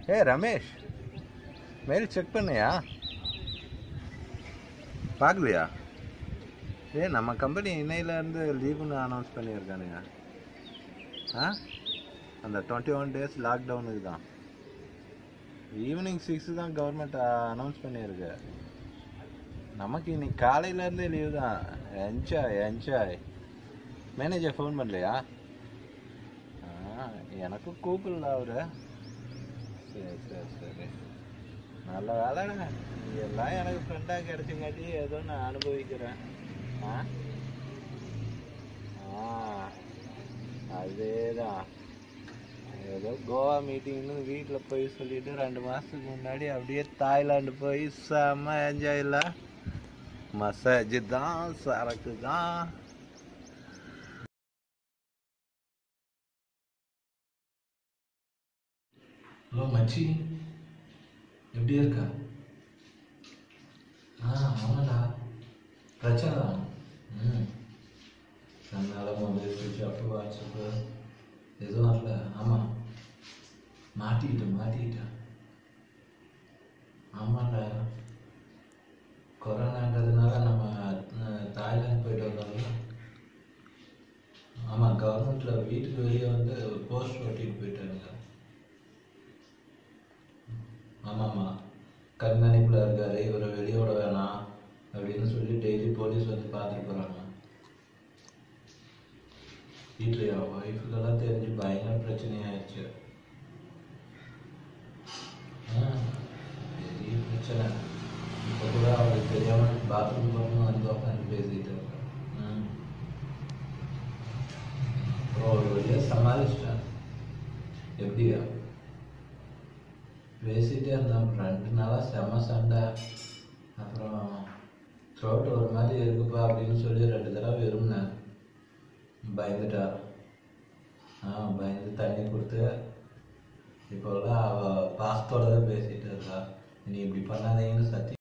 ஏ Ramesh mail check பண்ணியா பார்க்கலையா ஏ நம்ம கம்பெனி இன்னையிலேருந்து லீவுன்னு அனௌன்ஸ் பண்ணியிருக்கானுங்க ஆ அந்த டுவெண்ட்டி ஒன் டேஸ் லாக்டவுனுக்கு தான் ஈவினிங் சிக்ஸ் தான் கவர்மெண்ட் அனௌன்ஸ் பண்ணியிருக்கு நமக்கு இன்னைக்கு காலையிலேருந்தே லீவு தான் என்ஜாய் என்ஜாய் மேனேஜர் ஃபோன் பண்ணலையா ஆ எனக்கும் கூப்பிடல அவரு சரி சரி சரி நல்ல வேலைங்க எல்லாம் எனக்கு ஃப்ரெண்டாக கிடைச்சங்காட்டி ஏதோ நான் அனுபவிக்கிறேன் ஆ ஆ அதேதான் ஏதோ கோவா மீட்டிங்னு வீட்டில் போய் சொல்லிட்டு ரெண்டு மாதத்துக்கு முன்னாடி அப்படியே தாய்லாந்து போய் செம்ம என்ஜாய் இல்லை மசாஜ் தான் சரக்கு தான் ஹலோ மச்சி எப்படி இருக்க ஆ ஆமாடா பிரச்சனை தான் ம் அதனால மொபைல் சுவிட்ச் ஆஃப் வாட்ஸ்அப்பு எதுவும் வரல ஆமாம் மாட்டிக்கிட்டேன் மாட்டிக்கிட்டேன் ஆமாண்டா கொரோனான்றதுனால நம்ம அஹ், தாய்லாந்து போயிட்டு வந்தோம்ல ஆமாம் கவர்மெண்ட்டில் வீட்டுக்கு வெளியே வந்து போஸ்ட் ஒட்டிட்டு போயிட்டானுங்க ஆமாம்மா கண்காணிப்பில் இருக்காரு இவரை வெளியே விட வேணாம் அப்படின்னு சொல்லி டெய்லி போலீஸ் வந்து பார்த்துட்டு போகிறாங்க வீட்டில் என் ஒய்ஃபுக்கெல்லாம் தெரிஞ்சு பயங்கர பிரச்சனையாயிடுச்சு ஆ பெரிய பிரச்சனை இப்போ கூட அவருக்கு தெரியாமல் பாத்ரூம் போகணும் வந்து உட்காந்து பேசிட்டு இருக்கேன் ம் அப்புறம் ஒரு வழியாக சமாளிச்சிட்டேன் எப்படியா பேசிட்டே இருந்தோம் ரெண்டு நாளாக செம்ம சண்டை அப்புறம் த்ரோட் ஒரு மாதிரி இருக்குப்பா அப்படின்னு சொல்லி ரெண்டு தடவை விரும்பினேன் பயந்துட்டா ஆ பயந்து தண்ணி கொடுத்து இப்போல்லாம் அவள் பாசத்தோட தான் பேசிட்டு இருக்கா நீ இப்படி பண்ணாதீங்கன்னு சத்தி